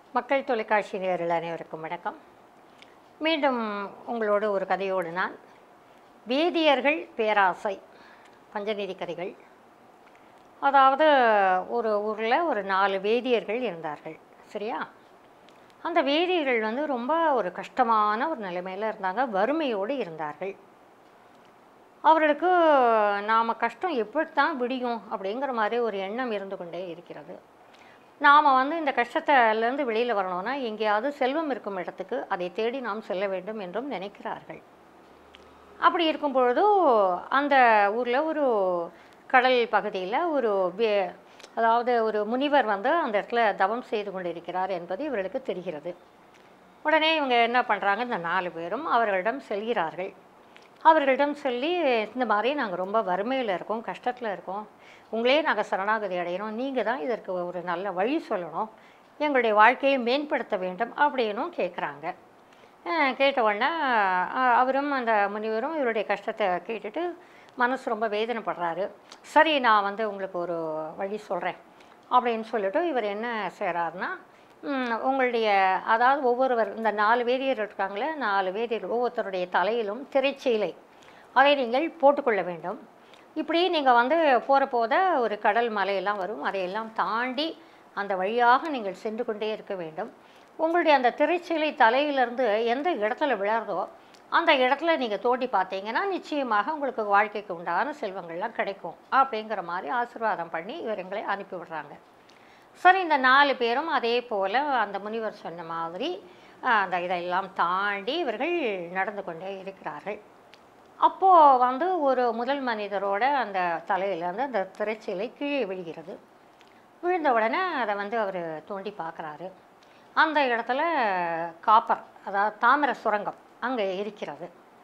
மக்கள் தொலைக்காட்சி நேயர்கள் அனைவருக்கும் வணக்கம் மீண்டும் உங்களோடு ஒரு கதையோடு நான் வேதியர்கள் பேராசை பஞ்சநீதி கதைகள் அதாவது ஒரு ஊரில் ஒரு நாலு வேதியர்கள் இருந்தார்கள் சரியா அந்த வேதியர்கள் வந்து ரொம்ப ஒரு கஷ்டமான ஒரு நிலைமையில் இருந்தாங்க வறுமையோடு இருந்தார்கள் அவர்களுக்கு நாம் கஷ்டம் எப்படித்தான் விடியும் அப்படிங்கிற மாதிரி ஒரு எண்ணம் இருந்து கொண்டே இருக்கிறது நாம் வந்து இந்த கஷ்டத்திலேருந்து வெளியில் வரணும்னா எங்கேயாவது செல்வம் இருக்கும் இடத்துக்கு அதை தேடி நாம் செல்ல வேண்டும் என்றும் நினைக்கிறார்கள் அப்படி இருக்கும் பொழுது அந்த ஊரில் ஒரு கடல் பகுதியில் ஒரு வே அதாவது ஒரு முனிவர் வந்து அந்த இடத்துல தவம் செய்து கொண்டிருக்கிறார் என்பது இவர்களுக்கு தெரிகிறது உடனே இவங்க என்ன பண்ணுறாங்க இந்த நாலு பேரும் அவர்களிடம் செல்கிறார்கள் அவர்களிடம் சொல்லி இந்த மாதிரி நாங்கள் ரொம்ப வறுமையில் இருக்கோம் கஷ்டத்தில் இருக்கோம் உங்களே நாங்கள் சரணாகதி அடைகிறோம் நீங்கள் தான் இதற்கு ஒரு நல்ல வழி சொல்லணும் எங்களுடைய வாழ்க்கையை மேம்படுத்த வேண்டும் அப்படின்னும் கேட்குறாங்க அஹ் கேட்ட உடனே அஹ் அவரும் அந்த முனிவரும் இவருடைய கஷ்டத்தை கேட்டுட்டு மனசு ரொம்ப வேதனைப்படுறாரு சரி நான் வந்து உங்களுக்கு ஒரு வழி சொல்கிறேன் அப்படின்னு சொல்லிட்டு இவர் என்ன செய்கிறாருன்னா ம், உங்களுடைய அதாவது ஒவ்வொருவர் இந்த நாலு வேதியர் இருக்காங்களே நாலு வேதியர் ஒவ்வொருத்தருடைய தலையிலும் திரைச்சீலை அதை நீங்கள் போட்டுக்கொள்ள வேண்டும் இப்படி நீங்கள் வந்து போகிற போத ஒரு கடல் மலையெல்லாம் வரும் அதையெல்லாம் தாண்டி அந்த வழியாக நீங்கள் சென்று கொண்டே இருக்க வேண்டும் உங்களுடைய அந்த திரைச்சீலை தலையிலிருந்து எந்த இடத்துல விழறதோ அந்த இடத்துல நீங்கள் தோண்டி பார்த்தீங்கன்னா நிச்சயமாக உங்களுக்கு வாழ்க்கைக்கு உண்டான செல்வங்கள்லாம் கிடைக்கும் அப்படிங்கிற மாதிரி ஆசீர்வாதம் பண்ணி இவர் எங்களை அனுப்பி விடுறாங்க சரி இந்த நாலு பேரும் அதே போல் அந்த முனிவர் சொன்ன மாதிரி ஆஹ், அந்த இதெல்லாம் தாண்டி இவர்கள் நடந்து கொண்டே இருக்கிறார்கள் அப்போது வந்து ஒரு முதல் மனிதரோட அந்த தலையிலேருந்து அந்த திரைச்சீலை கீழே விழுகிறது விழுந்த உடனே அதை வந்து அவர் தோண்டி பார்க்குறாரு அந்த இடத்துல காப்பர் அதாவது தாமிர சுரங்கம் அங்கே இருக்கிறது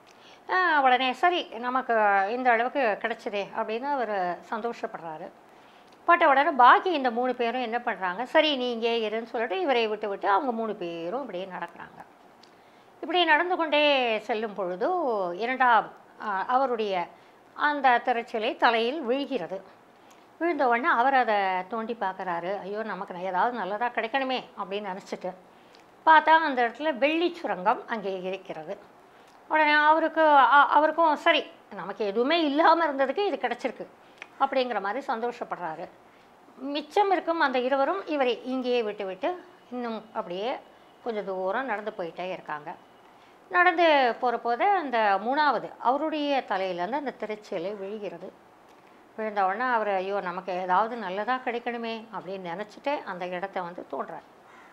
ஆஹ் உடனே சரி நமக்கு இந்த அளவுக்கு கிடைச்சதே அப்படின்னு அவர் சந்தோஷப்படுறாரு பட்ட உடனே பாக்கி இந்த மூணு பேரும் என்ன பண்ணுறாங்க சரி நீ இங்கே இருன்னு சொல்லிட்டு இவரை விட்டு விட்டு அவங்க மூணு பேரும் இப்படியே நடக்கிறாங்க இப்படி நடந்து கொண்டே செல்லும் பொழுது இரண்டாம் ஆஹ், அவருடைய அந்த திரைச்சலை தலையில் விழுகிறது விழுந்த உடனே அவர் அதை தோண்டி பார்க்குறாரு ஐயோ நமக்கு ந- ஏதாவது நல்லதாக கிடைக்கணுமே அப்படின்னு நினச்சிட்டு பார்த்தா அந்த இடத்துல வெள்ளி சுரங்கம் அங்கே இருக்கிறது உடனே அவருக்கு அ- அவருக்கும் சரி நமக்கு எதுவுமே இல்லாமல் இருந்ததுக்கு இது கிடச்சிருக்கு அப்படிங்கிற மாதிரி சந்தோஷப்படுறாரு மிச்சம் இருக்கும் அந்த இருவரும் இவரை இங்கேயே விட்டு விட்டு இன்னும் அப்படியே கொஞ்சம் தூரம் நடந்து போயிட்டே இருக்காங்க நடந்து போகிற போதே அந்த மூணாவது அவருடைய தலையிலேருந்து அந்த திரைச்சீலை விழுகிறது விழுந்த உடனே அவர் ஐயோ நமக்கு ஏதாவது நல்லதாக கிடைக்கணுமே அப்படின்னு நினச்சிட்டு அந்த இடத்த வந்து தோன்றார்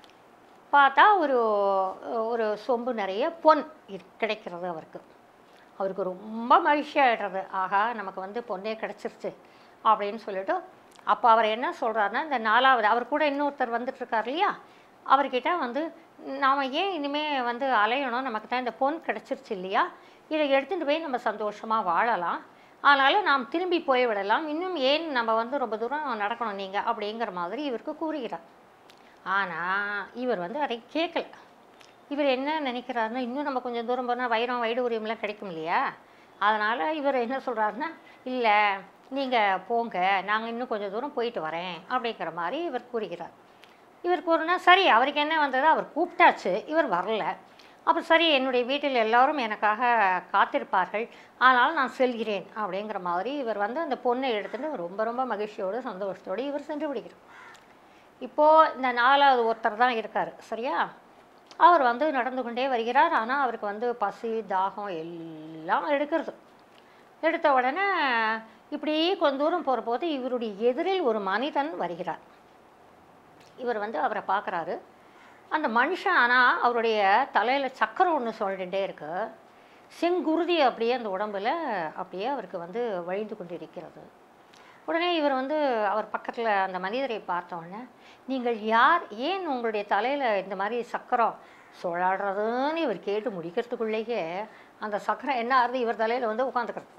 பார்த்தா ஒரு ஒரு சொம்பு நிறைய பொன் இரு- கிடைக்கிறது அவருக்கு அவருக்கு ரொம்ப மகிழ்ச்சி ஆகிடுறது ஆகா நமக்கு வந்து பொண்ணே கிடச்சிருச்சு அப்படின்னு சொல்லிட்டு அப்போ அவர் என்ன சொல்கிறாருன்னா இந்த நாலாவது அவர் கூட இன்னொருத்தர் வந்துட்டு இருக்கார் இல்லையா அவர்கிட்ட வந்து நாம் ஏன் இனிமேல் வந்து அலையணும் நமக்கு தான் இந்த பொன் கிடச்சிருச்சு இல்லையா இதை எடுத்துகிட்டு போய் நம்ம சந்தோஷமாக வாழலாம் அதனால் நாம் திரும்பி போய்விடலாம் இன்னும் ஏன் நம்ம வந்து ரொம்ப தூரம் நடக்கணும் நீங்கள் அப்படிங்கிற மாதிரி இவருக்கு கூறுகிறார் ஆனால் இவர் வந்து அதை கேட்கல இவர் என்ன நினைக்கிறாருன்னா இன்னும் நம்ம கொஞ்சம் தூரம் போனால் வைரம் வைடூரியம்லாம் கிடைக்கும் இல்லையா அதனால் இவர் என்ன சொல்கிறாருன்னா இல்லை நீங்கள் போங்க நாங்கள் இன்னும் கொஞ்சம் தூரம் போயிட்டு வரேன் அப்படிங்கிற மாதிரி இவர் கூறுகிறார் இவர் கூறுனா சரி அவருக்கு என்ன வந்தது அவர் கூப்பிட்டாச்சு இவர் வரல அப்போ சரி என்னுடைய வீட்டில் எல்லாரும் எனக்காக காத்திருப்பார்கள் ஆனால் நான் செல்கிறேன் அப்படிங்கிற மாதிரி இவர் வந்து அந்த பொண்ணை எடுத்துட்டு ரொம்ப ரொம்ப மகிழ்ச்சியோடு சந்தோஷத்தோடு இவர் சென்று விடுகிறார் இப்போது இந்த நாலாவது ஒருத்தர் தான் இருக்கார் சரியா அவர் வந்து நடந்து கொண்டே வருகிறார் ஆனால் அவருக்கு வந்து பசி தாகம் எல்லாம் எடுக்கிறது எடுத்த உடனே இப்படி கொஞ்ச தூரம் போகிற போது இவருடைய எதிரில் ஒரு மனிதன் வருகிறார் இவர் வந்து அவரை பார்க்குறாரு அந்த மனுஷன் ஆனால் அவருடைய தலையில் சக்கரம் ஒன்று சொல்லிகிட்டே இருக்கு செங்குருதி அப்படியே அந்த உடம்புல அப்படியே அவருக்கு வந்து வழிந்து கொண்டிருக்கிறது உடனே இவர் வந்து அவர் பக்கத்தில் அந்த மனிதரை பார்த்த உடனே நீங்கள் யார் ஏன் உங்களுடைய தலையில் இந்த மாதிரி சக்கரம் சுழல்றதுன்னு இவர் கேட்டு முடிக்கிறதுக்குள்ளேயே அந்த சக்கரம் என்ன ஆகுது இவர் தலையில் வந்து உட்காந்துக்கிறது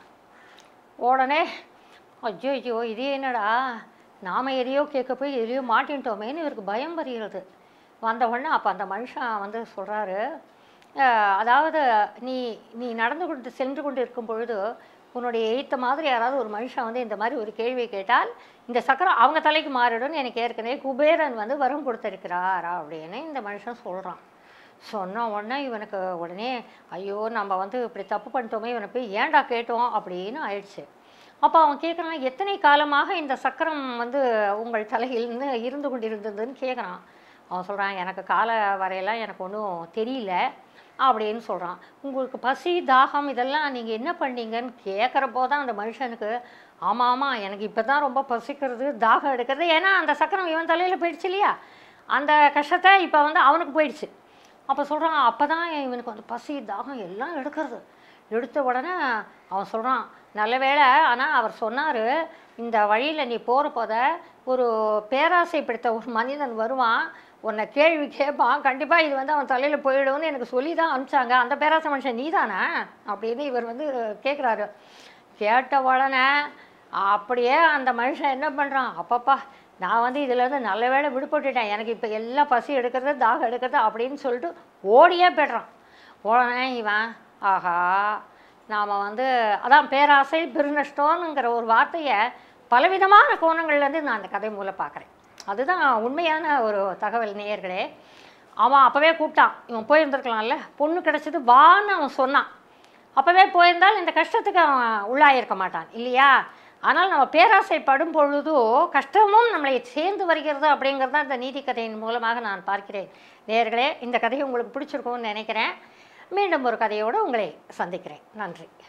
உடனே ஐயோ ஐயோ இது என்னடா நாம் எதையோ கேட்க போய் எதையோ மாட்டின்ட்டோமேன்னு இவருக்கு பயம் வருகிறது வந்த உடனே அப்போ அந்த மனுஷன் வந்து சொல்கிறாரு அதாவது நீ நீ நடந்து கொண்டு சென்று கொண்டு இருக்கும் பொழுது உன்னுடைய எய்த்த மாதிரி யாராவது ஒரு மனுஷன் வந்து இந்த மாதிரி ஒரு கேள்வி கேட்டால் இந்த சக்கரம் அவங்க தலைக்கு மாறிடும்னு எனக்கு ஏற்கனவே குபேரன் வந்து வரம் கொடுத்துருக்கிறாரா அப்படின்னு இந்த மனுஷன் சொல்கிறான் சொன்ன உடனே இவனுக்கு உடனே ஐயோ நம்ம வந்து இப்படி தப்பு பண்ணிட்டோமே இவனை போய் ஏன்டா கேட்டோம் அப்படின்னு ஆயிடுச்சு அப்போ அவன் கேட்குறான் எத்தனை காலமாக இந்த சக்கரம் வந்து உங்கள் தலையில்னு இருந்து கொண்டிருந்ததுன்னு கேட்குறான் அவன் சொல்கிறான் எனக்கு கால வரையெல்லாம் எனக்கு ஒன்றும் தெரியல அப்படின்னு சொல்கிறான் உங்களுக்கு பசி தாகம் இதெல்லாம் நீங்கள் என்ன பண்ணீங்கன்னு கேட்குறப்போ தான் அந்த மனுஷனுக்கு ஆமாம் ஆமாம் எனக்கு இப்போ தான் ரொம்ப பசிக்கிறது தாகம் எடுக்கிறது ஏன்னா அந்த சக்கரம் இவன் தலையில் போயிடுச்சு இல்லையா அந்த கஷ்டத்தை இப்போ வந்து அவனுக்கு போயிடுச்சு அப்போ சொல்கிறான் அப்போ தான் இவனுக்கு வந்து பசி தாகம் எல்லாம் எடுக்கிறது எடுத்த உடனே அவன் சொல்கிறான் நல்ல வேளை ஆனால் அவர் சொன்னார் இந்த வழியில் நீ போகிற போத ஒரு பேராசை பிடித்த ஒரு மனிதன் வருவான் உன்னை கேள்வி கேட்பான் கண்டிப்பாக இது வந்து அவன் தலையில் போயிடும்னு எனக்கு சொல்லி தான் அனுப்பிச்சாங்க அந்த பேராசை மனுஷன் நீ தானே அப்படின்னு இவர் வந்து கேட்குறாரு கேட்ட உடனே அப்படியே அந்த மனுஷன் என்ன பண்ணுறான் அப்பப்பா நான் வந்து இதுலேருந்து நல்ல வேளை விடுபட்டுட்டேன் எனக்கு இப்போ எல்லாம் பசி எடுக்கிறது தாகம் எடுக்கிறது அப்படின்னு சொல்லிட்டு ஓடியே போய்ட்றான் உடனே இவன் ஆஹா நாம் வந்து அதான் பேராசை பெருநஷ்டம்ங்கிற ஒரு வார்த்தையை பலவிதமான கோணங்கள்லேருந்து நான் அந்த கதை மூலம் பார்க்குறேன் அதுதான் உண்மையான ஒரு தகவல் நேயர்களே அவன் அப்போவே கூப்பிட்டான் இவன் போயிருந்திருக்கலாம்ல பொண்ணு கிடச்சது வான்னு அவன் சொன்னான் அப்போவே போயிருந்தால் இந்த கஷ்டத்துக்கு அவன் உள்ளாயிருக்க மாட்டான் இல்லையா ஆனால் நம்ம பேராசைப்படும் பொழுதோ கஷ்டமும் நம்மளை சேர்ந்து வருகிறது அப்படிங்கிறது தான் இந்த நீதி கதையின் மூலமாக நான் பார்க்கிறேன் நேயர்களே இந்த கதையை உங்களுக்கு பிடிச்சிருக்கும்னு நினைக்கிறேன் மீண்டும் ஒரு கதையோடு உங்களை சந்திக்கிறேன் நன்றி